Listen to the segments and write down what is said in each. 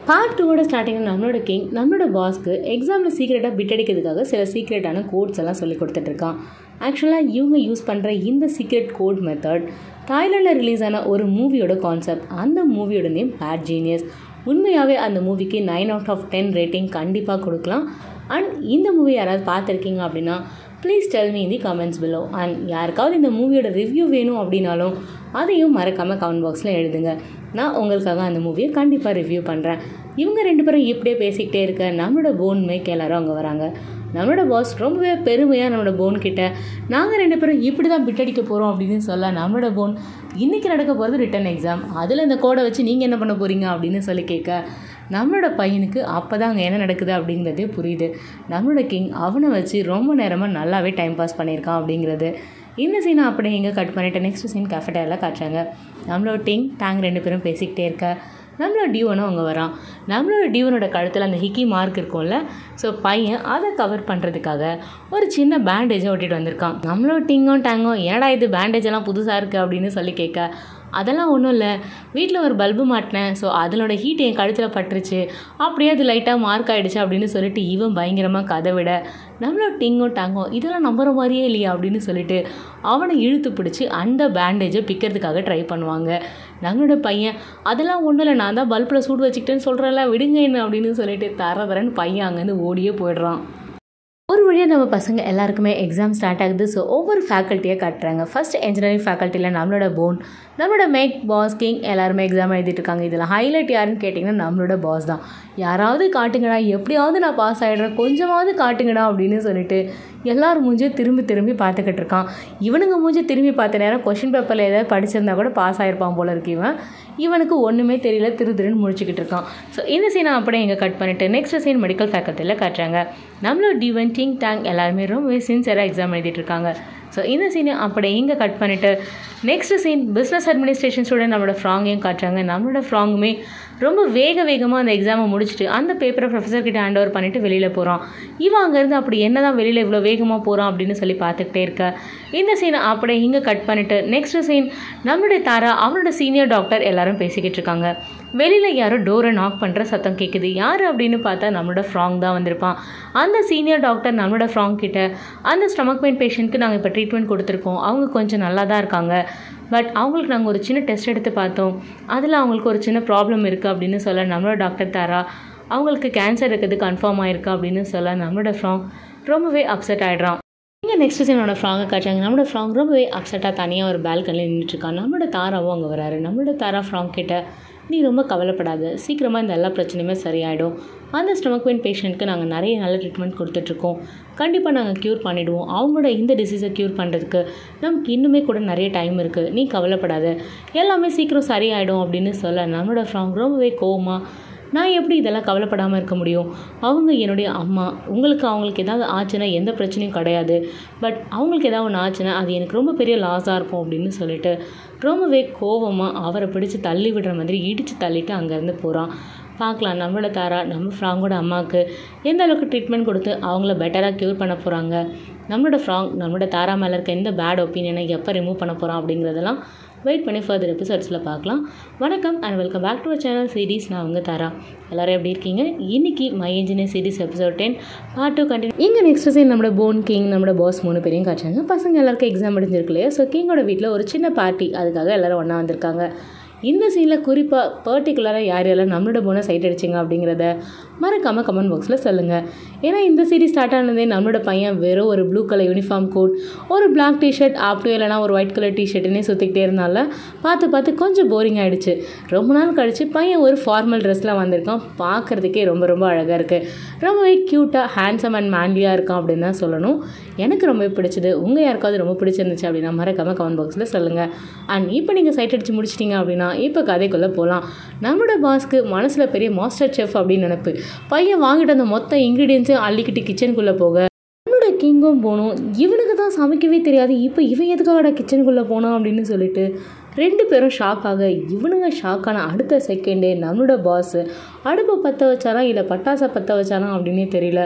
part டூவோட starting நம்மளோட king நம்மளோட பாஸ்க்கு எக்ஸாமில் சீக்ரெட்டாக பிட் அடிக்கிறதுக்காக சில சீக்ரெட்டான கோட்ஸ் எல்லாம் சொல்லி கொடுத்துட்ருக்கான் ஆக்சுவலாக இவங்க யூஸ் பண்ணுற இந்த சீக்ரெட் கோட் மெத்தட் தாய்லாண்டில் ரிலீஸ் ஆன ஒரு மூவியோட கான்செப்ட் அந்த மூவியோட நேம் பேட் ஜீனியஸ் உண்மையாகவே அந்த மூவிக்கு nine out of ten rating கண்டிப்பாக கொடுக்கலாம் அண்ட் இந்த மூவி யாராவது பார்த்துருக்கீங்க அப்படின்னா please tell me the comments below and யாருக்காவது இந்த மூவியோட ரிவ்யூ வேணும் அப்படின்னாலும் அதையும் மறக்காமல் கமெண்ட் பாக்ஸில் எழுதுங்க நான் உங்களுக்காக அந்த மூவியை கண்டிப்பாக ரிவ்யூ பண்ணுறேன் இவங்க ரெண்டு பேரும் இப்படியே பேசிக்கிட்டே இருக்க நம்மளோட போன் மேக் எல்லாரும் அங்கே வராங்க நம்மளோட பாஸ் ரொம்பவே பெருமையாக நம்மளோட போன் கிட்ட நாங்கள் ரெண்டு பேரும் இப்படி தான் பிட்டடிக்க போகிறோம் அப்படின்னு சொல்ல நம்மளோட போன் இன்றைக்கி நடக்க போகிறது ரிட்டன் எக்ஸாம் அதில் இந்த கோடை வச்சு நீங்கள் என்ன பண்ண போகிறீங்க அப்படின்னு சொல்லி கேட்க நம்மளோட பையனுக்கு அப்போ தான் அங்கே என்ன நடக்குது அப்படிங்கிறதே புரியுது நம்மளோட கிங் அவனை வச்சு ரொம்ப நேரமாக நல்லாவே டைம் பாஸ் பண்ணியிருக்கான் அப்படிங்கிறது இந்த சீனை அப்படி இங்கே கட் பண்ணிவிட்டு நெக்ஸ்ட் சீன் கஃபேட்டரியில் காட்டுறாங்க நம்மளோட டிங் டேங் ரெண்டு பேரும் பேசிக்கிட்டே இருக்க நம்மளோட டியூவனும் அங்கே வரான் நம்மளோட டியூவனோட கழுத்தில் அந்த ஹிக்கி மார்க் இருக்கும்ல ஸோ பையன் அதை கவர் பண்ணுறதுக்காக ஒரு சின்ன பேண்டேஜை ஒட்டிட்டு வந்திருக்கான் நம்மளோட டிங்கும் டேங்கும் என்னடா இது பேண்டேஜ் எல்லாம் புதுசாக இருக்குது அப்படின்னு சொல்லி கேட்க அதெல்லாம் ஒன்றும் இல்லை வீட்டில் ஒரு பல்பு மாட்டினேன் ஸோ அதனோட ஹீட் என் கழுத்தில் பட்டுருச்சு அப்படியே அது லைட்டாக மார்க் ஆகிடுச்சு அப்படின்னு சொல்லிட்டு இவன் பயங்கரமாக கதை விட நம்மளோட டிங்கும் டாங்கும் இதெல்லாம் நம்புற மாதிரியே இல்லையா அப்படின்னு சொல்லிட்டு அவனை இழுத்து பிடிச்சி அந்த பேண்டேஜை பிக்கிறதுக்காக ட்ரை பண்ணுவாங்க நம்மளோட பையன் அதெல்லாம் ஒன்றும் இல்லை நான் தான் பல்பில் சூடு வச்சுக்கிட்டேன்னு சொல்கிறேன்ல விடுங்க என்ன அப்படின்னு சொல்லிட்டு தர தரன்னு பையன் அங்கேருந்து ஓடியே போயிடுறான் ஒரு வழியாக நம்ம பசங்க எல்லாருக்குமே எக்ஸாம் ஸ்டார்ட் ஆகுது ஸோ ஒவ்வொரு ஃபேக்கல்ட்டியாக காட்டுறாங்க ஃபர்ஸ்ட் இன்ஜினியரிங் ஃபேக்கல்ட்டியில் நம்மளோட போன் நம்மளோட மேக் பாஸ் கிங் எல்லாருமே எக்ஸாம் எழுதிட்டு இருக்காங்க இதில் ஹைலைட் யாருன்னு கேட்டிங்கன்னா நம்மளோட பாஸ் தான் யாராவது காட்டுங்கடா எப்படியாவது நான் பாஸ் ஆகிடுறேன் கொஞ்சமாவது காட்டுங்கடா அப்படின்னு சொல்லிட்டு எல்லாரும் மூஞ்சும் திரும்பி திரும்பி பார்த்துக்கிட்டு இருக்கான் இவனுங்க மூஞ்சி திரும்பி பார்த்த நேரம் கொஷின் பேப்பரில் ஏதாவது படிச்சிருந்தா கூட பாஸ் ஆகிருப்பான் போல இருக்கு இவன் இவனுக்கு ஒன்றுமே தெரியல திரு திருன்னு முடிச்சுக்கிட்டு இருக்கான் ஸோ இந்த சீனை அப்படியே இங்கே கட் பண்ணிவிட்டு நெக்ஸ்ட் சீன் மெடிக்கல் ஃபேக்கல்ட்டியில் காட்டுறாங்க நம்மளோட டிவன் டிங் டேங் எல்லாருமே ரொம்ப சின்சியராக எக்ஸாம் எழுதிட்டு இருக்காங்க ஸோ இந்த சீனை அப்படியே இங்கே கட் பண்ணிவிட்டு next scene business administration student நம்மளோட ஃப்ராங்கையும் காட்டுறாங்க நம்மளோட ஃப்ராங்குமே ரொம்ப வேக வேகமாக அந்த எக்ஸாமை முடிச்சுட்டு அந்த பேப்பரை ப்ரொஃபஸர் கிட்ட ஹேண்ட் ஓவர் பண்ணிவிட்டு வெளியில் போகிறான் இவன் அங்கேருந்து அப்படி என்ன தான் வெளியில் இவ்வளோ வேகமாக போகிறான் அப்படின்னு சொல்லி பார்த்துக்கிட்டே இருக்க இந்த சீனை அப்படியே இங்கே கட் பண்ணிவிட்டு நெக்ஸ்ட் சீன் நம்மளுடைய தாரா அவனோட சீனியர் டாக்டர் எல்லாரும் பேசிக்கிட்டு இருக்காங்க வெளியில் யாரோ டோரை நாக் பண்ணுற சத்தம் கேட்குது யார் அப்படின்னு பார்த்தா நம்மளோட ஃப்ராங் தான் வந்திருப்பான் அந்த சீனியர் டாக்டர் நம்மளோட ஃப்ராங் கிட்ட அந்த ஸ்டமக் பெயின் பேஷண்ட்க்கு நாங்கள் இப்போ ட்ரீட்மெண்ட் கொடுத்துருக்கோம் அவங்க கொஞ்சம் நல்லா தான் இருக்காங்க பட் அவங்களுக்கு நாங்கள் ஒரு சின்ன டெஸ்ட் எடுத்து பார்த்தோம் அதில் அவங்களுக்கு ஒரு சின்ன ப்ராப்ளம் இருக்குது அப்படின்னு சொல்ல நம்மளோட டாக்டர் தாரா அவங்களுக்கு கேன்சர் இருக்குது கன்ஃபார்ம் ஆயிருக்கு அப்படின்னு சொல்ல நம்மளோட ஃப்ராங் ரொம்பவே அப்செட் ஆகிடுறான் இங்கே நெக்ஸ்ட் சீனோட ஃப்ராங்கை காட்டுறாங்க நம்மளோட ஃப்ராங் ரொம்பவே அப்செட்டாக தனியாக ஒரு பால்கனியில் நின்றுட்டுருக்கான் நம்மளோட தாராவும் அங்கே வராரு நம்மளோட தாரா ஃப்ராங் கிட்ட நீ ரொம்ப கவலைப்படாத சீக்கிரமாக இந்த எல்லா பிரச்சனையுமே சரியாயிடும் அந்த ஸ்டமக் பெயின் பேஷண்ட்க்கு நாங்கள் நிறைய நல்ல ட்ரீட்மெண்ட் கொடுத்துட்ருக்கோம் கண்டிப்பாக நாங்கள் க்யூர் பண்ணிவிடுவோம் அவங்களோட இந்த டிசீஸை க்யூர் பண்ணுறதுக்கு நமக்கு இன்னுமே கூட நிறைய டைம் இருக்குது நீ கவலைப்படாத எல்லாமே சீக்கிரம் சரியாயிடும் அப்படின்னு சொல்ல நம்மளோட ஃப்ராங் ரொம்பவே கோவமாக நான் எப்படி இதெல்லாம் கவலைப்படாமல் இருக்க முடியும் அவங்க என்னுடைய அம்மா உங்களுக்கு அவங்களுக்கு ஏதாவது ஆச்சுன்னா எந்த பிரச்சனையும் கிடையாது பட் அவங்களுக்கு ஏதாவது ஒன்று ஆச்சுன்னா அது எனக்கு ரொம்ப பெரிய லாஸாக இருக்கும் அப்படின்னு சொல்லிட்டு ரொம்பவே கோவமாக அவரை பிடிச்சி தள்ளி விடுற மாதிரி இடித்து தள்ளிட்டு அங்கேருந்து போகிறான் பார்க்கலாம் நம்மளோட தாரா நம்ம ஃப்ராங்கோட அம்மாவுக்கு எந்த அளவுக்கு ட்ரீட்மெண்ட் கொடுத்து அவங்கள பெட்டராக க்யூர் பண்ண போகிறாங்க நம்மளோட ஃப்ராங் நம்மளோட தாரா மேலே இருக்க எந்த பேட் ஒப்பீனியனை எப்போ ரிமூவ் பண்ண போகிறான் அப்படிங்கிறதெல்லாம் வெயிட் பண்ணி ஃபர்தர் எபிசோட்ஸில் பார்க்கலாம் வணக்கம் and welcome back to channel series நான் உங்கள் தாரா எல்லோரும் எப்படி இருக்கீங்க இன்றைக்கி my engineer series episode ten part two continue இங்கே நெக்ஸ்ட் சீன் நம்மளோட போன் கிங் நம்மளோட பாஸ் மூணு பேரையும் காய்ச்சாங்க பசங்க எல்லாருக்கும் எக்ஸாம் முடிஞ்சிருக்கு இல்லையா ஸோ கிங்கோட வீட்டில் ஒரு சின்ன பார்ட்டி அதுக்காக எல்லோரும் ஒன்றா வந்திருக்காங்க இந்த சீனில் குறிப்பாக பர்டிகுலராக யார் யாரெல்லாம் நம்மளோட போனை சைட் அடிச்சிங்க அப்படிங்கிறத மறக்காமல் கமெண்ட் பாக்ஸில் சொல்லுங்கள் ஏன்னா இந்த சீரீஸ் ஸ்டார்ட் ஆனதே நம்மளோட பையன் வெறும் ஒரு ப்ளூ கலர் யூனிஃபார்ம் கோட் ஒரு பிளாக் டிஷர்ட் அப்படியே இல்லைனா ஒரு ஒயிட் கலர் டிஷர்ட்டுன்னே சுற்றிக்கிட்டே இருந்தால பார்த்து பார்த்து கொஞ்சம் போரிங் ஆகிடுச்சு ரொம்ப நாள் கழித்து பையன் ஒரு ஃபார்மல் ட்ரெஸ்ஸில் வந்திருக்கான் பார்க்குறதுக்கே ரொம்ப ரொம்ப அழகாக இருக்குது ரொம்பவே க்யூட்டாக ஹேண்ட்ஸம் அண்ட் மேன்லியாக இருக்கான் அப்படின்னு தான் சொல்லணும் எனக்கு ரொம்பவே பிடிச்சது உங்கள் யாருக்காவது ரொம்ப பிடிச்சிருந்துச்சு அப்படின்னா மறக்காமல் கமெண்ட் பாக்ஸில் சொல்லுங்கள் அண்ட் இப்போ நீங்கள் சைட் அடித்து முடிச்சிட்டிங்க அப்படின்னா இப்போ கதைக்குள்ளே போகலாம் நம்மளோட பாஸ்க்கு மனசில் பெரிய மாஸ்டர் செஃப் அப்படின்னு நினப்பு பையன் வாங்கிட்டு அந்த மொத்த இன்க்ரீடியன்ஸையும் அள்ளிக்கிட்டு கிச்சனுக்குள்ளே போக நம்மளோட கிங்கும் போகணும் இவனுக்கு தான் சமைக்கவே தெரியாது இப்போ இவன் எதுக்காக கிச்சனுக்குள்ளே போனான் அப்படின்னு சொல்லிட்டு ரெண்டு பேரும் ஷாக் ஆக இவனுங்க ஷாக்கான அடுத்த செகண்டே நம்மளோட பாஸ் அடுப்பை பற்ற வச்சாரா இல்லை பட்டாசை பற்ற வச்சாரா அப்படின்னே தெரியல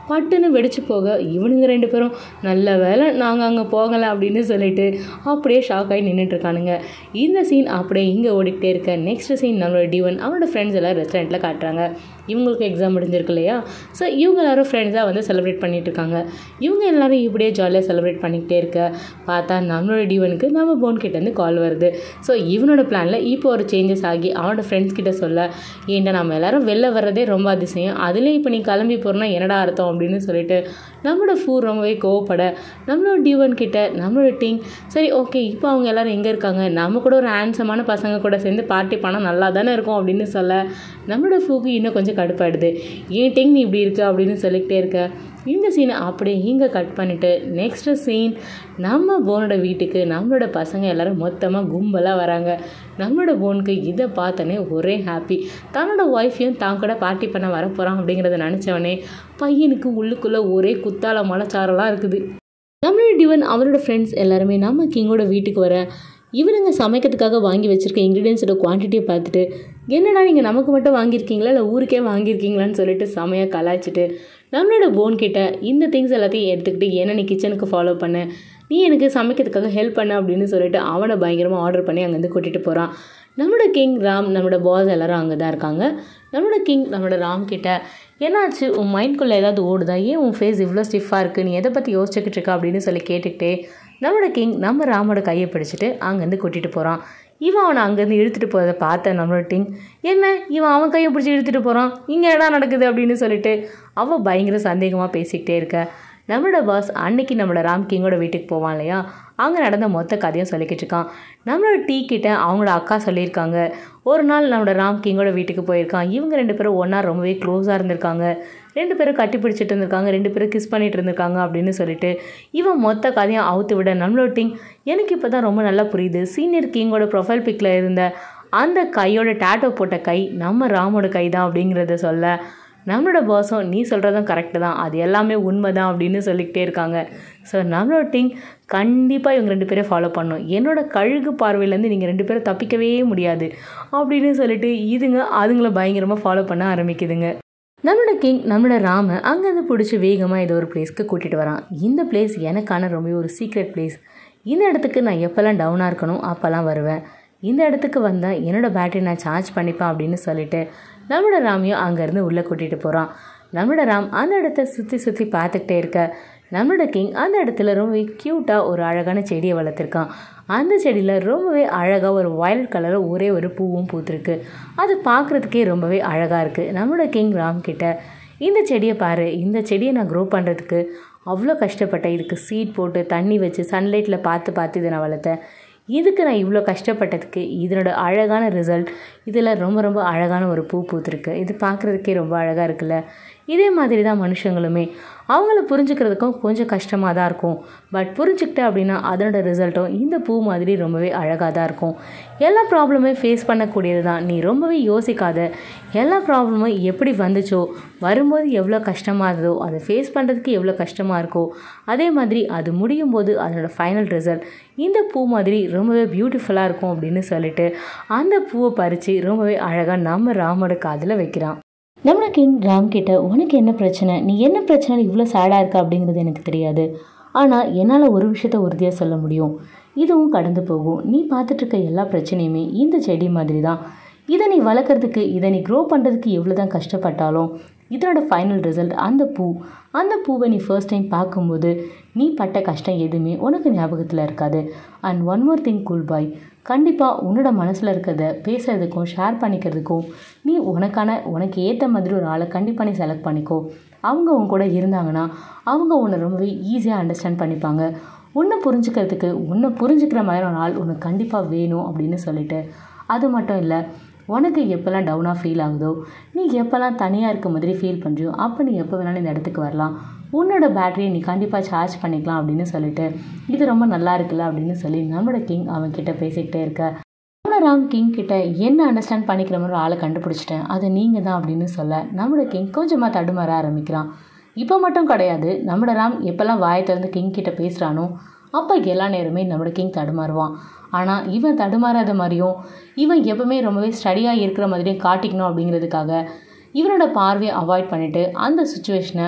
பட்டுன்னு வெடிச்சு போக இவனுங்க ரெண்டு பேரும் நல்ல வேலை நாங்கள் அங்கே போகலை அப்படின்னு சொல்லிட்டு அப்படியே ஷாக் ஆகி நின்றுட்டு இருக்கானுங்க இந்த சீன் அப்படியே இங்கே ஓடிக்கிட்டே இருக்க நெக்ஸ்ட் சீன் நம்மளோட டிவன் அவனோட ஃப்ரெண்ட்ஸ் எல்லாம் ரெஸ்டாரண்ட்டில் காட்டுறாங்க இவங்களுக்கு எக்ஸாம் முடிஞ்சிருக்கு இல்லையா ஸோ இவங்க எல்லாரும் ஃப்ரெண்ட்ஸாக வந்து செலிப்ரேட் பண்ணிட்டு இருக்காங்க இவங்க எல்லாரும் இப்படியே ஜாலியாக செலிப்ரேட் பண்ணிக்கிட்டே இருக்க பார்த்தா நம்மளோட டிவனுக்கு நம்ம போன் கிட்டேருந்து கால் வருது ஸோ இவனோட பிளானில் இப்போ ஒரு சேஞ்சஸ் ஆகி அவனோட ஃப்ரெண்ட்ஸ் கிட்ட சொல்ல ஏன்டா நம்ம எல்லாரும் வெளில வர்றதே ரொம்ப அதிசயம் அதுலேயே இப்போ நீ கிளம்பி போகிறனா என்னடா அர்த்தம் அப்படின்னு சொல்லிட்டு நம்மளோட ஃபூ ரொம்பவே கோவப்பட நம்மளோட டிவன் கிட்ட நம்மளோட டிங் சரி ஓகே இப்போ அவங்க எல்லாரும் எங்கே இருக்காங்க நம்ம கூட ஒரு ஹேண்ட்ஸமான பசங்க கூட சேர்ந்து பார்ட்டி பண்ணால் நல்லா தானே இருக்கும் அப்படின்னு சொல்ல நம்மளோட ஃபூக்கு இன்னும் கொஞ்சம் கடுப்பாயிடுது ஏன் டிங் நீ இப்படி இருக்க அப்படின்னு சொல்லிக்கிட்டே இருக்க இந்த சீனை அப்படியே இங்கே கட் பண்ணிவிட்டு நெக்ஸ்ட்டு சீன் நம்ம போனோட வீட்டுக்கு நம்மளோட பசங்க எல்லாரும் மொத்தமாக கும்பலாக வராங்க நம்மளோட போனுக்கு இதை பார்த்தோன்னே ஒரே ஹாப்பி தன்னோட ஒய்ஃபையும் தான் கூட பார்ட்டி பண்ண வர போகிறான் அப்படிங்கிறத நினச்சவனே பையனுக்கு உள்ளுக்குள்ளே ஒரே குத்தால மலைச்சாரெல்லாம் இருக்குது நம்மளோட டிவன் அவரோட ஃப்ரெண்ட்ஸ் எல்லாருமே நம்ம கிங்கோட வீட்டுக்கு வர இவனுங்க சமைக்கிறதுக்காக வாங்கி வச்சுருக்க இன்க்ரீடியன்ஸோட குவான்டிட்டியை பார்த்துட்டு என்னடா நீங்கள் நமக்கு மட்டும் வாங்கியிருக்கீங்களா இல்லை ஊருக்கே வாங்கியிருக்கீங்களான்னு சொல்லிட்டு செமையாக கலாய்ச்சிட்டு நம்மளோட போன் கிட்ட இந்த திங்ஸ் எல்லாத்தையும் எடுத்துக்கிட்டு என்ன நீ கிச்சனுக்கு ஃபாலோ பண்ண நீ எனக்கு சமைக்கிறதுக்காக ஹெல்ப் பண்ண அப்படின்னு சொல்லிட்டு அவனை பயங்கரமாக ஆர்டர் பண்ணி அங்கேருந்து கூட்டிகிட்டு போகிறான் நம்மளோட கிங் ராம் நம்மளோட பாஸ் எல்லாரும் அங்கே தான் இருக்காங்க நம்மளோட கிங் நம்மளோட ராம் கிட்ட என்னாச்சு உன் மைண்ட்குள்ளே ஏதாவது ஓடுதா ஏன் உன் ஃபேஸ் இவ்வளோ ஸ்டிஃபாக இருக்குது நீ எதை பற்றி யோசிச்சுக்கிட்டு இருக்கா அப்படின்னு சொல்லி கேட்டுக்கிட்டே நம்மளோட கிங் நம்ம ராமோட கையை பிடிச்சிட்டு அங்கேருந்து கூட்டிகிட்டு போகிறான் இவன் அவனை அங்கேருந்து இழுத்துட்டு போகிறத பார்த்த நம்மளோட டிங் என்ன இவன் அவன் கையை பிடிச்சி இழுத்துட்டு போகிறான் இங்கே என்ன நடக்குது அப்படின்னு சொல்லிட்டு அவள் பயங்கர சந்தேகமாக பேசிக்கிட்டே இருக்க நம்மளோட பாஸ் அன்னைக்கு நம்மளோட ராம் கிங்கோட வீட்டுக்கு போவான் இல்லையா அங்கே நடந்த மொத்த கதையும் சொல்லிக்கிட்டு இருக்கான் நம்மளோட டீ கிட்ட அவங்களோட அக்கா சொல்லியிருக்காங்க ஒரு நாள் நம்மளோட ராம் கிங்கோட வீட்டுக்கு போயிருக்கான் இவங்க ரெண்டு பேரும் ஒன்றா ரொம்பவே க்ளோஸாக இருந்திருக்காங்க ரெண்டு பேரும் கட்டி பிடிச்சிட்டு இருந்திருக்காங்க ரெண்டு பேரும் கிஸ் பண்ணிட்டு இருந்திருக்காங்க அப்படின்னு சொல்லிட்டு இவன் மொத்த கதையும் அவுத்து விட நம்மளோட டிங் எனக்கு இப்போ தான் ரொம்ப நல்லா புரியுது சீனியர் கிங்கோட ப்ரொஃபைல் பிக்கில் இருந்த அந்த கையோட டேட்டோ போட்ட கை நம்ம ராமோட கை தான் அப்படிங்கிறத சொல்ல நம்மளோட பாஸும் நீ சொல்கிறதும் கரெக்டு தான் அது எல்லாமே உண்மை தான் அப்படின்னு சொல்லிக்கிட்டே இருக்காங்க ஸோ நம்மளோட டிங் கண்டிப்பாக இவங்க ரெண்டு பேரும் ஃபாலோ பண்ணணும் என்னோட கழுகு பார்வையிலேருந்து நீங்கள் ரெண்டு பேரும் தப்பிக்கவே முடியாது அப்படின்னு சொல்லிட்டு இதுங்க அதுங்கள பயங்கரமாக ஃபாலோ பண்ண ஆரம்பிக்குதுங்க நம்மளோட கிங் நம்மளோட ராம அங்கேருந்து பிடிச்சி வேகமாக ஏதோ ஒரு பிளேஸ்க்கு கூட்டிகிட்டு வரான் இந்த பிளேஸ் எனக்கான ரொம்ப ஒரு சீக்ரெட் பிளேஸ் இந்த இடத்துக்கு நான் எப்போல்லாம் டவுனாக இருக்கணும் அப்போல்லாம் வருவேன் இந்த இடத்துக்கு வந்தால் என்னோடய பேட்டரி நான் சார்ஜ் பண்ணிப்பேன் அப்படின்னு சொல்லிட்டு நம்மளோட ராமையும் அங்கேருந்து உள்ளே கூட்டிகிட்டு போகிறான் நம்மளோட ராம் அந்த இடத்த சுற்றி சுற்றி பார்த்துக்கிட்டே இருக்க நம்மளோட கிங் அந்த இடத்துல ரொம்பவே க்யூட்டாக ஒரு அழகான செடியை வளர்த்துருக்கான் அந்த செடியில் ரொம்பவே அழகாக ஒரு வயலட் கலரில் ஒரே ஒரு பூவும் பூத்துருக்கு அது பார்க்குறதுக்கே ரொம்பவே அழகாக இருக்குது நம்மளோட கிங் ராம் கிட்ட இந்த செடியை பாரு இந்த செடியை நான் க்ரோ பண்ணுறதுக்கு அவ்வளோ கஷ்டப்பட்டேன் இதுக்கு சீட் போட்டு தண்ணி வச்சு சன்லைட்டில் பார்த்து பார்த்து இதை நான் வளர்த்தேன் இதுக்கு நான் இவ்வளோ கஷ்டப்பட்டதுக்கு இதனோட அழகான ரிசல்ட் இதில் ரொம்ப ரொம்ப அழகான ஒரு பூ பூத்துருக்கு இது பார்க்குறதுக்கே ரொம்ப அழகாக இருக்குல்ல இதே மாதிரி தான் மனுஷங்களுமே அவங்கள புரிஞ்சுக்கிறதுக்கும் கொஞ்சம் கஷ்டமாக தான் இருக்கும் பட் புரிஞ்சுக்கிட்ட அப்படின்னா அதனோட ரிசல்ட்டும் இந்த பூ மாதிரி ரொம்பவே அழகாக தான் இருக்கும் எல்லா ப்ராப்ளமே ஃபேஸ் பண்ணக்கூடியது தான் நீ ரொம்பவே யோசிக்காத எல்லா ப்ராப்ளமும் எப்படி வந்துச்சோ வரும்போது எவ்வளோ கஷ்டமாக இருந்ததோ அதை ஃபேஸ் பண்ணுறதுக்கு எவ்வளோ கஷ்டமாக இருக்கோ அதே மாதிரி அது முடியும் போது அதனோட ஃபைனல் ரிசல்ட் இந்த பூ மாதிரி ரொம்பவே பியூட்டிஃபுல்லாக இருக்கும் அப்படின்னு சொல்லிட்டு அந்த பூவை பறித்து ரொம்பவே அழகாக நம்ம ராமோட காதில் வைக்கிறான் நம்மளோட கிங் ராம் கிட்ட உனக்கு என்ன பிரச்சனை நீ என்ன பிரச்சனை இவ்வளோ சேடாக இருக்க அப்படிங்கிறது எனக்கு தெரியாது ஆனால் என்னால் ஒரு விஷயத்த உறுதியாக சொல்ல முடியும் இதுவும் கடந்து போகும் நீ பார்த்துட்டு இருக்க எல்லா பிரச்சனையுமே இந்த செடி மாதிரி தான் இதை நீ வளர்க்குறதுக்கு இதை நீ க்ரோ பண்ணுறதுக்கு எவ்வளோ தான் கஷ்டப்பட்டாலும் இதனோட ஃபைனல் ரிசல்ட் அந்த பூ அந்த பூவை நீ ஃபர்ஸ்ட் டைம் பார்க்கும்போது நீ பட்ட கஷ்டம் எதுவுமே உனக்கு ஞாபகத்தில் இருக்காது and one more thing cool boy கண்டிப்பாக உன்னோட மனசில் இருக்கிறத பேசுகிறதுக்கும் ஷேர் பண்ணிக்கிறதுக்கும் நீ உனக்கான உனக்கு ஏற்ற மாதிரி ஒரு ஆளை கண்டிப்பாக நீ செலக்ட் பண்ணிக்கோ அவங்க உன் கூட இருந்தாங்கன்னா அவங்க உன்னை ரொம்பவே ஈஸியாக அண்டர்ஸ்டாண்ட் பண்ணிப்பாங்க உன்னை புரிஞ்சுக்கிறதுக்கு உன்னை புரிஞ்சுக்கிற மாதிரி ஒரு ஆள் உனக்கு கண்டிப்பாக வேணும் அப்படின்னு சொல்லிட்டு அது மட்டும் இல்லை உனக்கு எப்போல்லாம் டவுனாக ஃபீல் ஆகுதோ நீ எப்போல்லாம் தனியாக இருக்க மாதிரி ஃபீல் பண்ணுறியோ அப்போ நீ எப்போ வேணாலும் இந்த இடத்துக்கு வரலாம் உன்னோட பேட்டரியை நீ கண்டிப்பாக சார்ஜ் பண்ணிக்கலாம் அப்படின்னு சொல்லிட்டு இது ரொம்ப நல்லா இருக்குல்ல அப்படின்னு சொல்லி நம்மளோட கிங் அவன் கிட்ட பேசிக்கிட்டே இருக்க நம்ம ராம் கிங் கிட்ட என்ன அண்டர்ஸ்டாண்ட் பண்ணிக்கிற மாதிரி ஒரு ஆளை கண்டுபிடிச்சிட்டேன் அது நீங்கள் தான் அப்படின்னு சொல்ல நம்மளோட கிங் கொஞ்சமாக தடுமாற ஆரம்பிக்கிறான் இப்போ மட்டும் கிடையாது நம்மளோட ராம் எப்போல்லாம் வாயை திறந்து கிங் கிட்ட பேசுகிறானோ அப்போ எல்லா நேரமே நம்மளோட கிங் தடுமாறுவான் ஆனால் இவன் தடுமாறாத மாதிரியும் இவன் எப்பவுமே ரொம்பவே ஸ்டடியாக இருக்கிற மாதிரியும் காட்டிக்கணும் அப்படிங்கிறதுக்காக இவனோட பார்வையை அவாய்ட் பண்ணிவிட்டு அந்த சுச்சுவேஷனை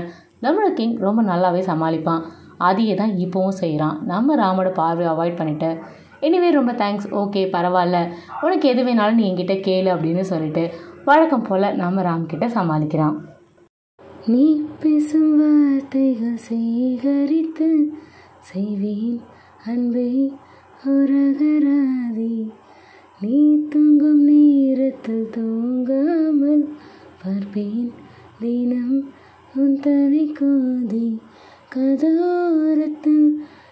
நம்மளோட கிங் ரொம்ப நல்லாவே சமாளிப்பான் அதையே தான் இப்போவும் செய்கிறான் நம்ம ராமோட பார்வை அவாய்ட் பண்ணிட்டு எனிவே ரொம்ப தேங்க்ஸ் ஓகே பரவாயில்ல உனக்கு எது வேணாலும் நீ என்கிட்ட கேளு அப்படின்னு சொல்லிட்டு வழக்கம் போல் நம்ம ராம் கிட்ட சமாளிக்கிறான் நீ பேசும் வார்த்தைகள் சேகரித்து செய்வேன் அன்பை உரகராதி நீ தூங்கும் நேரத்தில் தூங்காமல் பார்ப்பேன் தினம் உன் தலை கோதி கதோரத்தில்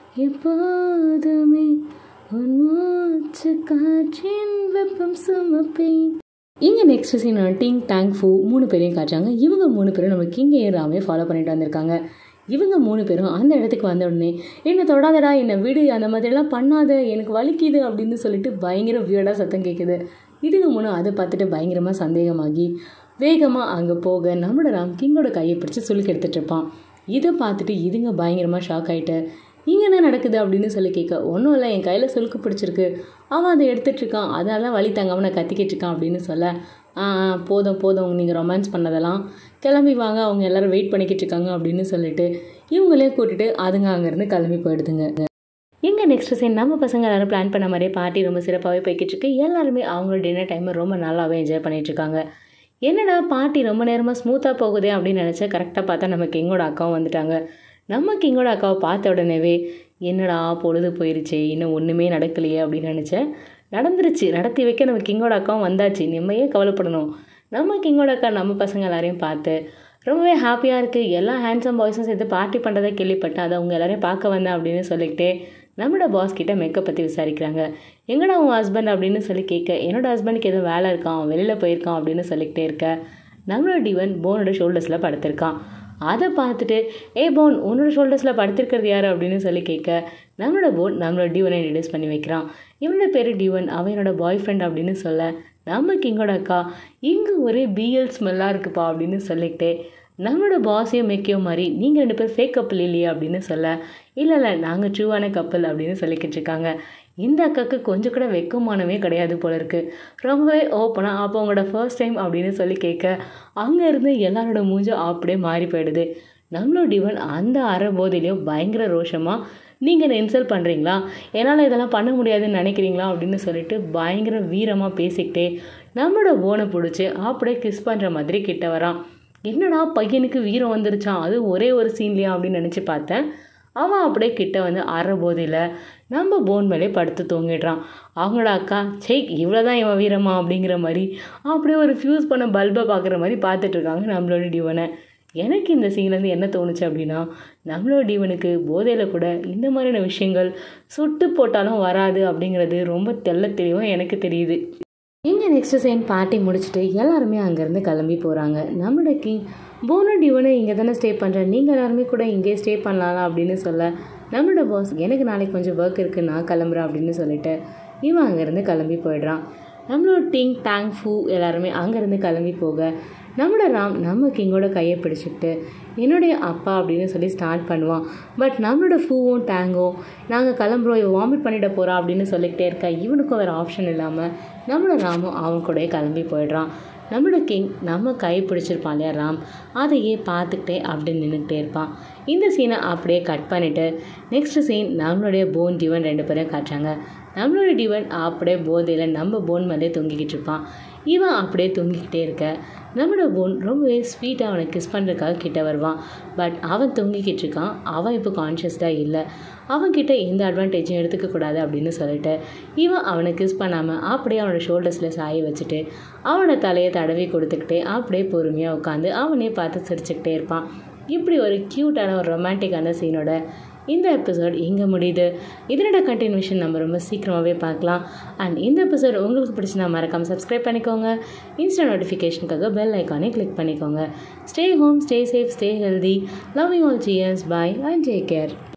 எப்போதுமே உன் மூச்சு காற்றின் வெப்பம் சுமப்பேன் இங்கே நெக்ஸ்ட் சீன் டிங் டேங் ஃபூ மூணு பேரையும் காட்டுறாங்க இவங்க மூணு பேரும் நம்ம கிங் ஏறாமே ஃபாலோ பண்ணிட்டு வந்திருக்காங்க இவங்க மூணு பேரும் அந்த இடத்துக்கு வந்த உடனே என்னை தொடாதடா என்னை விடு அந்த மாதிரிலாம் பண்ணாத எனக்கு வலிக்குது அப்படின்னு சொல்லிட்டு பயங்கர வியர்டாக சத்தம் கேட்குது இதுக்கு மூணு அதை பார்த்துட்டு பயங்கரமாக சந்தேகமாகி வேகமாக அங்கே போக நம்மளோட ராம் கிங்கோட கையை பிடிச்சி சுளுக்கு எடுத்துகிட்டு இருப்பான் இதை பார்த்துட்டு இதுங்க பயங்கரமாக ஷாக் ஆகிட்டு இங்கே என்ன நடக்குது அப்படின்னு சொல்லி கேட்க ஒன்றும் இல்லை என் கையில் சுளுக்கு பிடிச்சிருக்கு அவன் அதை எடுத்துகிட்டு இருக்கான் அதனால வழி தங்காமல் நான் கத்திக்கிட்டு இருக்கான் அப்படின்னு சொல்ல ஆ ஆ, போதும் போதும் நீங்கள் ரொமான்ஸ் பண்ணதெல்லாம் கிளம்பி வாங்க அவங்க எல்லாரும் வெயிட் பண்ணிக்கிட்டு இருக்காங்க அப்படின்னு சொல்லிட்டு இவங்களே கூட்டிட்டு அதுங்க அங்கேருந்து கிளம்பி போயிடுதுங்க எங்கள் நெக்ஸ்ட் சீன் நம்ம பசங்க எல்லாரும் பிளான் பண்ண மாதிரியே பார்ட்டி ரொம்ப சிறப்பாகவே போய்கிட்டு இருக்கு எல்லாருமே அவங்களோட டின்னர் டைமை ரொம்ப நல்லாவே என்ஜாய் பண்ணிட்டு இருக்காங்க என்னடா பார்ட்டி ரொம்ப நேரமாக ஸ்மூத்தாக போகுதே அப்படின்னு நினச்சா கரெக்டாக பார்த்தா நம்ம கிங்கோட அக்காவும் வந்துட்டாங்க நம்ம கிங்கோட அக்காவை பார்த்த உடனேவே என்னடா பொழுது போயிருச்சே இன்னும் ஒன்றுமே நடக்கலையே அப்படின்னு நினச்சேன் நடந்துருச்சு நடத்தி வைக்க நம்ம கிங்கோட அக்காவும் வந்தாச்சு நிம்மையே கவலைப்படணும் நம்ம கிங்கோட அக்கா நம்ம பசங்க எல்லாரையும் பார்த்து ரொம்பவே ஹாப்பியாக இருக்குது எல்லா ஹேண்ட்ஸம் பாய்ஸும் சேர்த்து பார்ட்டி பண்ணுறதை கேள்விப்பட்டேன் அதை அவங்க எல்லாரையும் பார்க்க வந்தேன் அப்படின்னு சொல்லிக்கிட்டே நம்மளோட பாஸ் கிட்ட மேக்கப் பற்றி விசாரிக்கிறாங்க எங்கடா உன் ஹஸ்பண்ட் அப்படின்னு சொல்லி கேட்க என்னோட ஹஸ்பண்டுக்கு எதுவும் வேலை இருக்கான் அவன் வெளியில் போயிருக்கான் அப்படின்னு சொல்லிக்கிட்டே இருக்க நம்மளோட டிவன் போனோட ஷோல்டர்ஸில் படுத்திருக்கான் அதை பார்த்துட்டு ஏ போன் உன்னோட ஷோல்டர்ஸில் படுத்திருக்கிறது யார் அப்படின்னு சொல்லி கேட்க நம்மளோட போன் நம்மளோட டிவனை இன்ட்ரடியூஸ் பண்ணி வைக்கிறான் இவனோட பேர் டிவன் அவன் என்னோட பாய் ஃப்ரெண்ட் அப்படின்னு சொல்ல நம்ம கிங்கோட அக்கா இங்கே ஒரே பிஎல் ஸ்மெல்லாக இருக்குப்பா அப்படின்னு சொல்லிக்கிட்டே நம்மளோட பாஸையும் மேக்கியும் மாதிரி நீங்கள் ரெண்டு பேர் ஃபேக் கப்பல் இல்லையே அப்படின்னு சொல்ல இல்லை இல்லை நாங்கள் ட்ரூவான கப்பல் அப்படின்னு சொல்லிக்கிட்டு இருக்காங்க இந்த அக்காவுக்கு கொஞ்சம் கூட வெக்கமானமே கிடையாது போல இருக்கு ரொம்பவே ஓப்பனாக அப்போ உங்களோட ஃபர்ஸ்ட் டைம் அப்படின்னு சொல்லி கேட்க அங்கேருந்து எல்லாரோட மூஞ்சும் அப்படியே மாறி போயிடுது நம்மளோட டிவன் அந்த அரை போதையிலையும் பயங்கர ரோஷமாக நீங்கள் என்ன இன்சல்ட் பண்ணுறீங்களா என்னால் இதெல்லாம் பண்ண முடியாதுன்னு நினைக்கிறீங்களா அப்படின்னு சொல்லிட்டு பயங்கர வீரமாக பேசிக்கிட்டே நம்மளோட போனை பிடிச்சி அப்படியே கிஸ் பண்ணுற மாதிரி கிட்ட வரான் என்னடா பையனுக்கு வீரம் வந்துருச்சான் அது ஒரே ஒரு சீன்லையா அப்படின்னு நினச்சி பார்த்தேன் அவன் அப்படியே கிட்ட வந்து அரை போதையில் நம்ம போன் மேலே படுத்து தூங்கிடுறான் அவங்களோட அக்கா சே இவ்வளோதான் இவன் வீரமா அப்படிங்கிற மாதிரி அப்படியே ஒரு ஃபியூஸ் பண்ண பல்பை பார்க்குற மாதிரி பார்த்துட்டு இருக்காங்க நம்மளோட டிவனை எனக்கு இந்த சீன்லேருந்து என்ன தோணுச்சு அப்படின்னா நம்மளோட டிவனுக்கு போதையில் கூட இந்த மாதிரியான விஷயங்கள் சுட்டு போட்டாலும் வராது அப்படிங்கிறது ரொம்ப தெள்ள தெளிவாக எனக்கு தெரியுது இங்கே நெக்ஸ்ட் சைன் பார்ட்டி முடிச்சுட்டு எல்லாருமே அங்கேருந்து கிளம்பி போகிறாங்க நம்மளோட கிங் போனோ டிவனை இங்கே தானே ஸ்டே பண்ணுறேன் நீங்கள் எல்லாருமே கூட இங்கே ஸ்டே பண்ணலாம் அப்படின்னு சொல்ல நம்மளோட பாஸ் எனக்கு நாளைக்கு கொஞ்சம் ஒர்க் இருக்குது நான் கிளம்புறேன் அப்படின்னு சொல்லிட்டு இவன் அங்கேருந்து கிளம்பி போயிடுறான் நம்மளோட டிங் டேங் ஃபூ எல்லாருமே அங்கேருந்து கிளம்பி போக நம்மளோட ராம் நம்ம கிங்கோட கையை பிடிச்சிக்கிட்டு என்னுடைய அப்பா அப்படின்னு சொல்லி ஸ்டார்ட் பண்ணுவான் பட் நம்மளோட ஃபூவும் டேங்கும் நாங்கள் கிளம்புறோம் இவன் வாமிட் பண்ணிட போகிறா அப்படின்னு சொல்லிக்கிட்டே இருக்கா இவனுக்கும் வேறு ஆப்ஷன் இல்லாமல் நம்மளோட ராமும் அவன் கூடயே கிளம்பி போயிடுறான் நம்மளோட கிங் நம்ம கை பிடிச்சிருப்பான் இல்லையா ராம் அதையே பார்த்துக்கிட்டே அப்படி நின்றுக்கிட்டே இருப்பான் இந்த சீனை அப்படியே கட் பண்ணிவிட்டு நெக்ஸ்ட் சீன் நம்மளுடைய போன் டிவன் ரெண்டு பேரும் காட்டுறாங்க நம்மளோட டிவன் அப்படியே போதையில் நம்ம போன் மேலே தொங்கிக்கிட்டு இருப்பான் இவன் அப்படியே தூங்கிக்கிட்டே இருக்க நம்மளோட போன் ரொம்பவே ஸ்வீட்டாக அவனை கிஸ் பண்ணுறதுக்காக கிட்ட வருவான் பட் அவன் தூங்கிக்கிட்டு இருக்கான் அவன் இப்போ கான்ஷியஸ்டாக இல்லை அவன்கிட்ட எந்த அட்வான்டேஜும் எடுத்துக்க கூடாது அப்படின்னு சொல்லிட்டு இவன் அவனை கிஸ் பண்ணாமல் அப்படியே அவனோட ஷோல்டர்ஸில் சாய வச்சுட்டு அவனோட தலையை தடவி கொடுத்துக்கிட்டே அப்படியே பொறுமையாக உட்காந்து அவனே பார்த்து சிரிச்சுக்கிட்டே இருப்பான் இப்படி ஒரு க்யூட்டான ஒரு ரொமான்டிக்கான சீனோட இந்த எபிசோட் இங்கே முடியுது இதனோட கண்டினியூஷன் நம்ம ரொம்ப சீக்கிரமாகவே பார்க்கலாம் அண்ட் இந்த எபிசோட் உங்களுக்கு பிடிச்சினா மறக்காமல் சப்ஸ்கிரைப் பண்ணிக்கோங்க இன்ஸ்டா நோட்டிஃபிகேஷனுக்காக பெல் ஐக்கானே கிளிக் பண்ணிக்கோங்க stay home stay safe stay healthy love you all cheers bye and take care